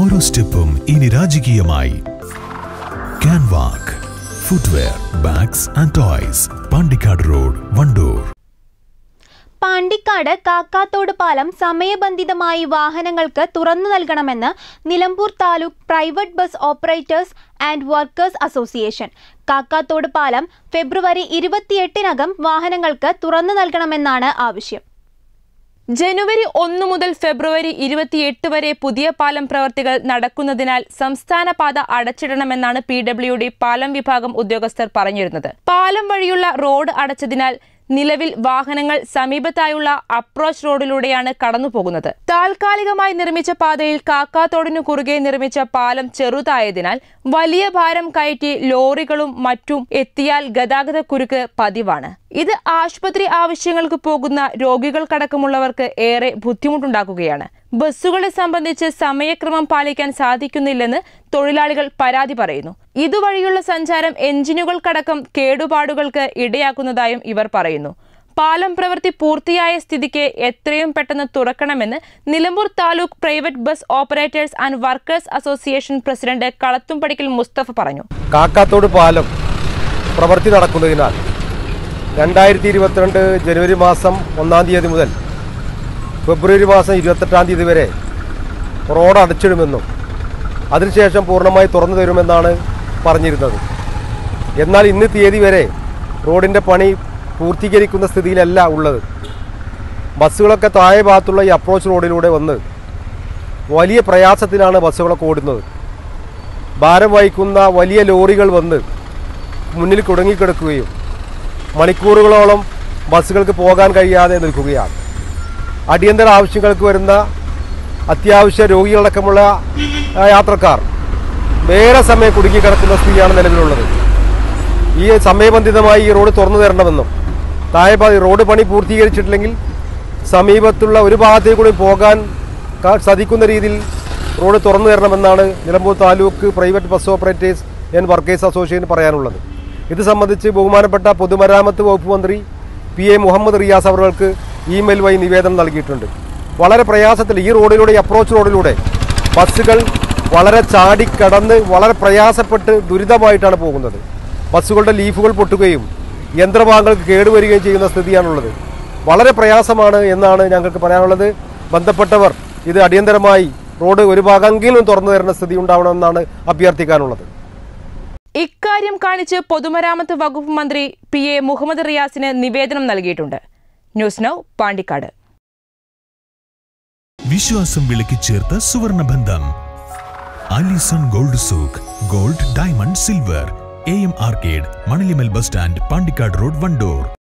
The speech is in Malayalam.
ഓരോ സ്റ്റെപ്പും ഇനി രാജകീയമായി Canwalk footwear bags and toys Pandikkad road Wandoor Pandikkad Kakkathode പാലം സമയബന്ധിതമായി വാഹനങ്ങൾക്ക് തുറന്നു നൽകണമെന്ന് Nilambur taluk private bus operators and workers association Kakkathode പാലം ഫെബ്രുവരി ഇരുപത്തിയെട്ടിനകം വാഹനങ്ങൾക്ക് തുറന്നു നൽകണമെന്നാണ് ആവശ്യം ജനുവരി ഒന്ന് മുതൽ ഫെബ്രുവരി ഇരുപത്തിയെട്ട് വരെ പുതിയ പാലം പ്രവർത്തികൾ നടക്കുന്നതിനാൽ സംസ്ഥാന പാത അടച്ചിടണമെന്നാണ് പി ഡബ്ല്യു ഡി പാലം വിഭാഗം ഉദ്യോഗസ്ഥർ പറഞ്ഞിരുന്നത് പാലം വഴിയുള്ള റോഡ് അടച്ചതിനാൽ നിലവിൽ വാഹനങ്ങൾ സമീപത്തായുള്ള അപ്രോച്ച് റോഡിലൂടെയാണ് കടന്നുപോകുന്നത് താൽക്കാലികമായി നിർമ്മിച്ച പാതയിൽ കാക്കാത്തോടിനു കുറുകെ നിർമ്മിച്ച പാലം ചെറുതായതിനാൽ വലിയ ഭാരം കയറ്റി ലോറികളും മറ്റും എത്തിയാൽ ഗതാഗത കുരുക്ക് പതിവാണ് ഇത് ആശുപത്രി ആവശ്യങ്ങൾക്ക് പോകുന്ന രോഗികൾക്കടക്കമുള്ളവർക്ക് ഏറെ ബുദ്ധിമുട്ടുണ്ടാക്കുകയാണ് ബസ്സുകളെ സംബന്ധിച്ച് സമയക്രമം പാലിക്കാൻ സാധിക്കുന്നില്ലെന്ന് തൊഴിലാളികൾ പരാതി പറയുന്നു ഇതുവഴിയുള്ള സഞ്ചാരം എഞ്ചിനുകൾക്കടക്കം കേടുപാടുകൾക്ക് ഇടയാക്കുന്നതായും ഇവർ പറയുന്നു പാലം പ്രവൃത്തി പൂർത്തിയായ സ്ഥിതിക്ക് എത്രയും പെട്ടെന്ന് തുറക്കണമെന്ന് Nilambur taluk private bus operators and workers association president Kalathumpadikkal Mustafa പറഞ്ഞു കാക്കാത്തോട് പാലം പ്രവൃത്തി നടക്കുന്നതിനാൽ രണ്ടായിരത്തി ഇരുപത്തിരണ്ട് ജനുവരി മാസം ഒന്നാം തീയതി മുതൽ ഫെബ്രുവരി മാസം ഇരുപത്തെട്ടാം തീയതി വരെ റോഡ് അടച്ചിടുമെന്നും അതിനുശേഷം പൂർണ്ണമായി തുറന്നു തരുമെന്നാണ് പറഞ്ഞിരുന്നത് എന്നാൽ ഇന്ന് തീയതി വരെ റോഡിൻ്റെ പണി പൂർത്തീകരിക്കുന്ന സ്ഥിതിയിലല്ല ഉള്ളത് ബസ്സുകളൊക്കെ താഴെ ഭാഗത്തുള്ള ഈ അപ്രോച്ച് റോഡിലൂടെ വന്ന് വലിയ പ്രയാസത്തിലാണ് ബസ്സുകളൊക്കെ ഓടുന്നത് ഭാരം വഹിക്കുന്ന വലിയ ലോറികൾ വന്ന് മുന്നിൽ കുടുങ്ങിക്കിടക്കുകയും മണിക്കൂറുകളോളം ബസ്സുകൾക്ക് പോകാൻ കഴിയാതെ നിൽക്കുകയാണ് അടിയന്തര ആവശ്യങ്ങൾക്ക് വരുന്ന അത്യാവശ്യ രോഗികളടക്കമുള്ള ആ, യാത്രക്കാർ വേറെ സമയം കുടുങ്ങിക്കിടക്കുന്ന സ്ഥിതിയാണ് നിലവിലുള്ളത് ഈ സമയബന്ധിതമായി ഈ റോഡ് തുറന്നു തരണമെന്നും താഴെ ഭാഗം റോഡ് പണി പൂർത്തീകരിച്ചിട്ടില്ലെങ്കിൽ സമീപത്തുള്ള ഒരു ഭാഗത്തേക്ക് കൂടി പോകാൻ ക- സാധിക്കുന്ന രീതിയിൽ റോഡ് തുറന്നു തരണമെന്നാണ് Nilambur taluk private bus operators and workers association പറയാനുള്ളത് ഇത് സംബന്ധിച്ച് ബഹുമാനപ്പെട്ട പൊതുമരാമത്ത് വകുപ്പ് മന്ത്രി പി എ മുഹമ്മദ് റിയാസ് അവർക്ക് ഇമെയിൽ വഴി നിവേദനം നൽകിയിട്ടുണ്ട് വളരെ പ്രയാസത്തിൽ ഈ റോഡിലൂടെ ഈ അപ്രോച്ച് റോഡിലൂടെ ബസ്സുകൾ വളരെ ചാടിക്കടന്ന് വളരെ പ്രയാസപ്പെട്ട് ദുരിതമായിട്ടാണ് പോകുന്നത് ബസ്സുകളുടെ ലീഫുകൾ പൊട്ടുകയും യന്ത്രഭാഗങ്ങൾക്ക് കേടുവരികയും ചെയ്യുന്ന സ്ഥിതിയാണുള്ളത് വളരെ പ്രയാസമാണ് എന്നാണ് ഞങ്ങൾക്ക് പറയാനുള്ളത് ബന്ധപ്പെട്ടവർ ഇത് അടിയന്തരമായി റോഡ് ഒരു ഭാഗമെങ്കിലും തുറന്നു തരുന്ന സ്ഥിതി ഉണ്ടാവണമെന്നാണ് അഭ്യർത്ഥിക്കാനുള്ളത് ഇക്കാര്യം കാണിച്ച് പൊതുമരാമത്ത് വകുപ്പ് മന്ത്രി പി എ മുഹമ്മദ് റിയാസിന് നിവേദനം നൽകിയിട്ടുണ്ട് ന്യൂസ് നൗ പാണ്ടിക്കാട് വിശ്വാസം വിളക്കി ചേർത്ത സുവർണ ബന്ധം Alison gold souk gold diamond silver A M arcade Manalimal bus stand Pandikkad road Wandoor